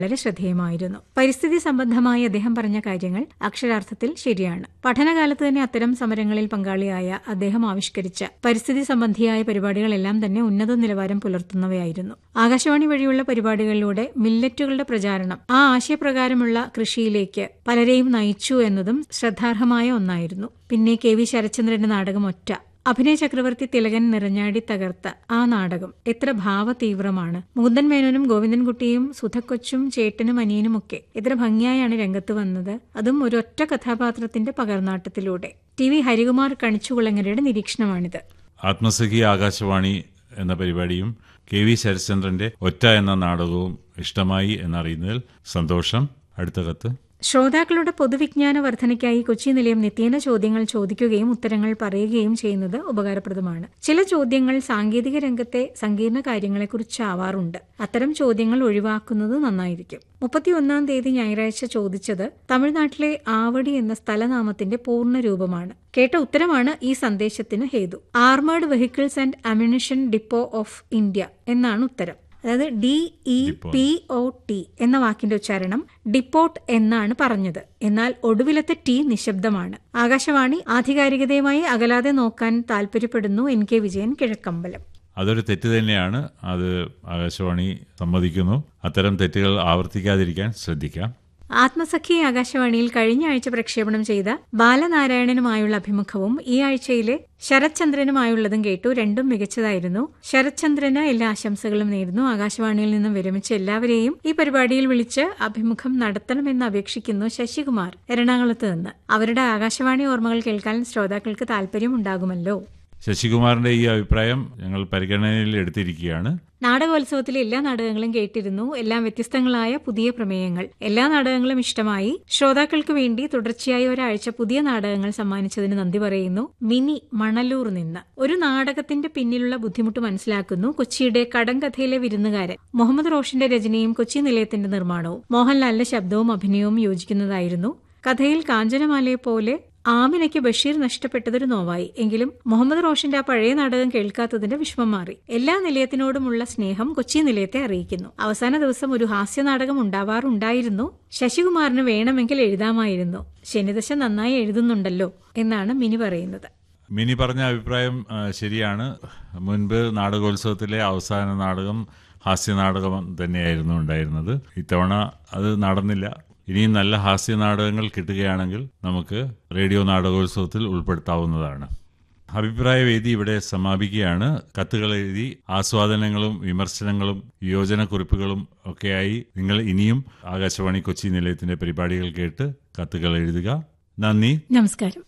വളരെ ശ്രദ്ധേയമായിരുന്നു പരിസ്ഥിതി സംബന്ധമായി അദ്ദേഹം പറഞ്ഞ കാര്യങ്ങൾ അക്ഷരാർത്ഥത്തിൽ ശരിയാണ് പഠനകാലത്ത് തന്നെ അത്തരം സമരങ്ങളിൽ പങ്കാളിയായ അദ്ദേഹം ആവിഷ്കരിച്ച പരിസ്ഥിതി സംബന്ധിയായ പരിപാടികളെല്ലാം തന്നെ ഉന്നത നിലവാരം പുലർത്തുന്നവയായിരുന്നു ആകാശവാണി വഴിയുള്ള പരിപാടികളിലൂടെ മില്ലറ്റുകളുടെ പ്രചാരണം ആ ആശയപ്രകാരമുള്ള കൃഷിയിലേക്ക് പലരെയും നയിച്ചു എന്നതും ശ്രദ്ധാർഹമായ ഒന്നായിരുന്നു പിന്നെ കെ വി ശരത്ചന്ദ്രന്റെ നാടകം ഒറ്റ അഭിനയ ചക്രവർത്തി തിലകൻ നിറഞ്ഞാടി തകർത്ത ആ നാടകം എത്ര ഭാവതീവ്രമാണ് മുകുന്ദൻ മേനോനും ഗോവിന്ദൻകുട്ടിയും സുധക്കൊച്ചും ചേട്ടനും അനിയനുമൊക്കെ എത്ര ഭംഗിയായാണ് രംഗത്ത് വന്നത് അതും ഒരൊറ്റ കഥാപാത്രത്തിന്റെ പകർനാട്ടത്തിലൂടെ ടി വി ഹരികുമാർ കണിച്ചുകുളങ്ങരയുടെ നിരീക്ഷണമാണിത് ആത്മസഖി ആകാശവാണി എന്ന പരിപാടിയും കെ വി ശരത്ചന്ദ്രന്റെ ഒറ്റ എന്ന നാടകവും ഇഷ്ടമായി എന്നറിയുന്നതിൽ സന്തോഷം അടുത്ത കത്ത് ശ്രോതാക്കളുടെ പൊതുവിജ്ഞാന വർധനയ്ക്കായി കൊച്ചി നിലയം നിത്യേന ചോദ്യങ്ങൾ ചോദിക്കുകയും ഉത്തരങ്ങൾ പറയുകയും ചെയ്യുന്നത് ഉപകാരപ്രദമാണ് ചില ചോദ്യങ്ങൾ സാങ്കേതിക രംഗത്തെ സങ്കീർണ കാര്യങ്ങളെക്കുറിച്ചാവാറുണ്ട് അത്തരം ചോദ്യങ്ങൾ ഒഴിവാക്കുന്നത് നന്നായിരിക്കും മുപ്പത്തിയൊന്നാം തീയതി ഞായറാഴ്ച ചോദിച്ചത് തമിഴ്നാട്ടിലെ ആവടി എന്ന സ്ഥലനാമത്തിന്റെ പൂർണ്ണ രൂപമാണ് കേട്ട ഉത്തരമാണ് ഈ സന്ദേശത്തിന് ഹേതു armed vehicles and ammunition depot of India എന്നാണ് ഉത്തരം അതായത് D E P O T എന്ന വാക്കിന്റെ ഉച്ചാരണം ഡിപ്പോട്ട് എന്നാണ് പറഞ്ഞത് എന്നാൽ ഒടുവിലത്തെ ടി നിശബ്ദമാണ് ആകാശവാണി ആധികാരികതയുമായി അകലാതെ നോക്കാൻ താൽപര്യപ്പെടുന്നു എൻ കെ വിജയൻ കിഴക്കമ്പലം അതൊരു തെറ്റ് തന്നെയാണ് അത് ആകാശവാണി സമ്മതിക്കുന്നു അത്തരം തെറ്റുകൾ ആവർത്തിക്കാതിരിക്കാൻ ശ്രദ്ധിക്കാം ആത്മസഖി ആകാശവാണിയിൽ കഴിഞ്ഞ ആഴ്ച പ്രക്ഷേപണം ചെയ്ത ബാലനാരായണനുമായുള്ള അഭിമുഖവും ഈ ആഴ്ചയിലെ ശരത്ചന്ദ്രനുമായുള്ളതും കേട്ടു രണ്ടും മികച്ചതായിരുന്നു ശരത്ചന്ദ്രന് എല്ലാ ആശംസകളും നേരുന്നു ആകാശവാണിയിൽ നിന്നും വിരമിച്ച എല്ലാവരെയും ഈ പരിപാടിയിൽ വിളിച്ച് അഭിമുഖം നടത്തണമെന്ന് അപേക്ഷിക്കുന്നു ശശികുമാർ എറണാകുളത്ത് നിന്ന് അവരുടെ ആകാശവാണി ഓർമ്മകൾ കേൾക്കാൻ ശ്രോതാക്കൾക്ക് താല്പര്യമുണ്ടാകുമല്ലോ ശശികുമാറിന്റെ ഈ അഭിപ്രായം ഞങ്ങൾ പരിഗണനയിൽ എടുത്തിരിക്കുകയാണ് നാടകോത്സവത്തിലെ എല്ലാ നാടകങ്ങളും കേട്ടിരുന്നു എല്ലാം വ്യത്യസ്തങ്ങളായ പുതിയ പ്രമേയങ്ങൾ എല്ലാ നാടകങ്ങളും ഇഷ്ടമായി ശ്രോതാക്കൾക്ക് വേണ്ടി തുടർച്ചയായി ഒരാഴ്ച പുതിയ നാടകങ്ങൾ സമ്മാനിച്ചതിന് നന്ദി പറയുന്നു മിനി മണലൂർ നിന്ന് ഒരു നാടകത്തിന്റെ പിന്നിലുള്ള ബുദ്ധിമുട്ട് മനസ്സിലാക്കുന്നു കൊച്ചിയുടെ കടങ്കഥയിലെ വിരുന്നുകാരൻ മുഹമ്മദ് റോഷന്റെ രചനയും കൊച്ചി നിലയത്തിന്റെ നിർമ്മാണവും മോഹൻലാലിന്റെ ശബ്ദവും അഭിനയവും യോജിക്കുന്നതായിരുന്നു കഥയിൽ കാഞ്ചനമാലയെ പോലെ ആമിനയ്ക്ക് ബഷീർ നഷ്ടപ്പെട്ടതൊരു നോവായി എങ്കിലും മുഹമ്മദ് റോഷന്റെ ആ പഴയ നാടകം കേൾക്കാത്തതിന്റെ വിഷമം മാറി എല്ലാ നിലയത്തിനോടുമുള്ള സ്നേഹം കൊച്ചി നിലയത്തെ അറിയിക്കുന്നു അവസാന ദിവസം ഒരു ഹാസ്യ നാടകം ഉണ്ടാവാറുണ്ടായിരുന്നു ശശികുമാറിന് വേണമെങ്കിൽ എഴുതാമായിരുന്നു ശനിദശ നന്നായി എഴുതുന്നുണ്ടല്ലോ എന്നാണ് മിനി പറയുന്നത് മിനി പറഞ്ഞ അഭിപ്രായം ആ, ശരിയാണ് മുൻപ് നാടകോത്സവത്തിലെ അവസാന നാടകം ഹാസ്യ നാടകം തന്നെയായിരുന്നു ഉണ്ടായിരുന്നത് ഇത്തവണ അത് നടന്നില്ല ഇനിയും നല്ല ഹാസ്യ നാടകങ്ങൾ കിട്ടുകയാണെങ്കിൽ നമുക്ക് റേഡിയോ നാടകോത്സവത്തിൽ ഉൾപ്പെടുത്താവുന്നതാണ് അഭിപ്രായ വേദി ഇവിടെ സമാപിക്കുകയാണ് കത്തുകൾ എഴുതി ആസ്വാദനങ്ങളും വിമർശനങ്ങളും യോജനക്കുറിപ്പുകളും ഒക്കെയായി നിങ്ങൾ ഇനിയും ആകാശവാണി കൊച്ചി നിലയത്തിന്റെ പരിപാടികൾ കേട്ട് കത്തുകൾ എഴുതുക നന്ദി നമസ്കാരം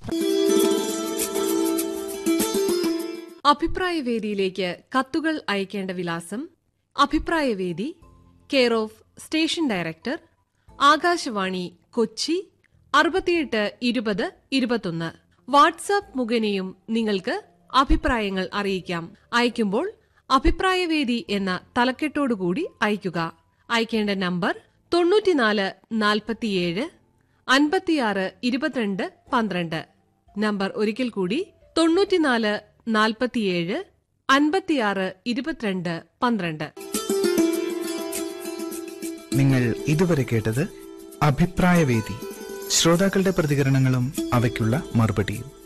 അഭിപ്രായവേദിയിലേക്ക് കത്തുകൾ അയക്കേണ്ട വിലാസം അഭിപ്രായവേദി care of station director Akashvani Kochi അറുപത്തിയെട്ട് ഇരുപത് ഇരുപത്തൊന്ന് വാട്സാപ്പ് മുഖേനയും നിങ്ങൾക്ക് അഭിപ്രായങ്ങൾ അറിയിക്കാം അയക്കുമ്പോൾ അഭിപ്രായവേദി എന്ന തലക്കെട്ടോടുകൂടി അയക്കുക അയക്കേണ്ട നമ്പർ തൊണ്ണൂറ്റിനാല് നാൽപ്പത്തിയേഴ് അൻപത്തിയാറ് ഇരുപത്തിരണ്ട് പന്ത്രണ്ട് നമ്പർ ഒരിക്കൽ കൂടി തൊണ്ണൂറ്റിനാല് നാൽപ്പത്തിയേഴ് അൻപത്തിയാറ് ഇരുപത്തിരണ്ട് പന്ത്രണ്ട് നിങ്ങൾ ഇതുവരെ കേട്ടത് അഭിപ്രായവേദി ശ്രോതാക്കളുടെ പ്രതികരണങ്ങളും അവയ്ക്കുള്ള മറുപടിയും